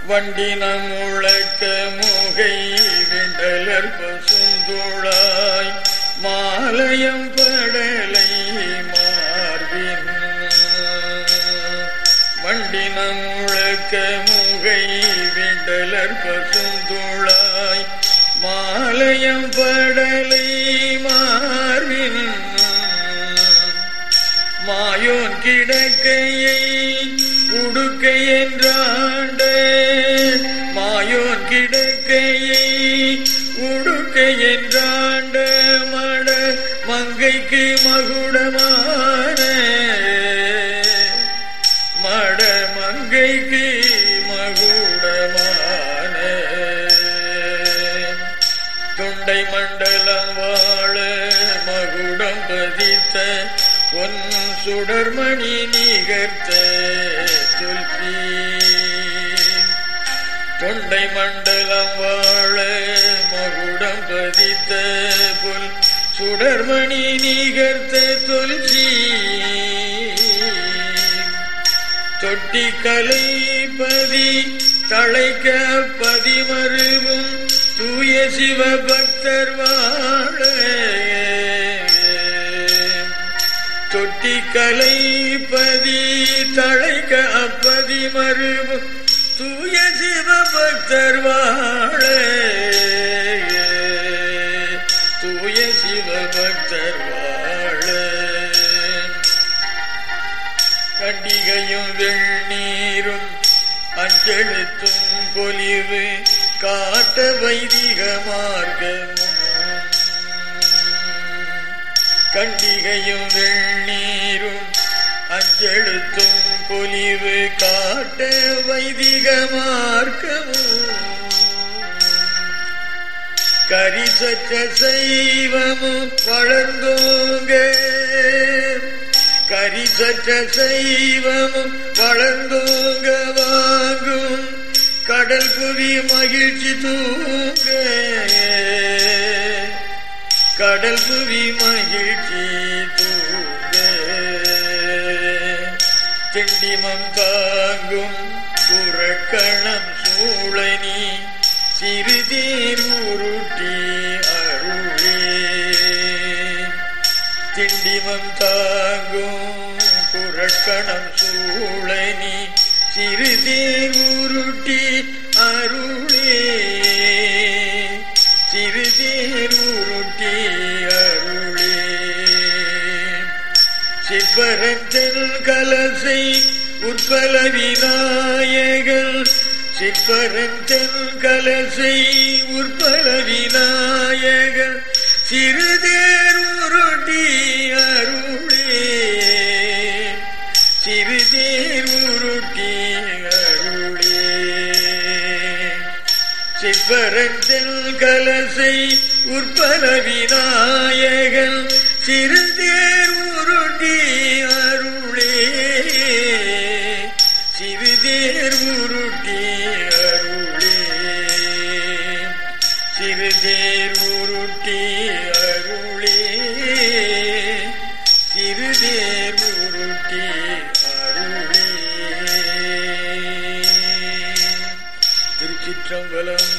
வண்டினம் முழக்க முகை விண்டலர் பசுந்துழாய் மாலயம் படலை மார்பின் வண்டினம் முழக்க முகை விண்டலர் பசுந்துழாய் மாலயம் படலை மார்பின் மாயோன் கிடக்கையை உடுக்கை என்றாண்ட மாயோன் கிடக்கையை உடுக்கை என்றாண்ட மட மங்கைக்கு மகுடமான மட மங்கைக்கு மகுடமான தொண்டை மண்டலம் வாழ மகுடம் பதித்த பொன் சுடர்மணி நிகர்த்த சொல்பி தொண்டை மண்டலம் வாழ மகுடம் பதித்த பொன் சுடர்மணி நிகர்த்த தொல்சி தொட்டி கலைப்பதி தழைக்க பதிமருவும் தூய சிவ பக்தர் வாழ தொட்டி கலைப்பதி தழைக்க அப்பதி மருவும் தூய சிவ பக்தர் வாழ தூய சிவ பக்தர் வாழ கண்டிகையும் வெண்ணீரும் அஞ்செழுத்தும் பொலிவு காட்ட வைதிக மார்க்கமும் கண்டிகையும் வெண்ணீரும் அஞ்செழுத்தும் பொலிவு காட்ட வைதிக மார்க்கமும் கரிசற்ற செய்வமும் வளர்ந்தோங்க கரிசற்ற செய்வமும் வளர்ந்தோங்க வாங்கும் கடல் புவி மகிழ்ச்சி தூங்க கடல் புவி மகிழ்ச்சி தூங்க திண்டிமம் தாங்கும் புறக்கணம் சூழனி சிறுதீர் உருட்டி அருளே திண்டிமம் தாங்கும் புறக்கணம் சூழனி சிறுதீர் உருட்டி அருளே சிறுதீர் உருட்டி அருளே சிற்பரத்தல் கலசை உற்பல விநாயகர் சிற்பரத்தல் கலசை உற்பல விநாயகர் சிறுதேர் உருட்டி அருளே சிறுதேர் உருட்டி அருளே சிற்பரத்தல் கலசை உற்பல விநாயகன் சிறுதேர் உருட்டி அருளே சிறுதேர் உருட்டி அருளே சிறுதேர் உருட்டி அருளே சிறுதேர் உருட்டி அருளே திருச்சிற்றம்பலம்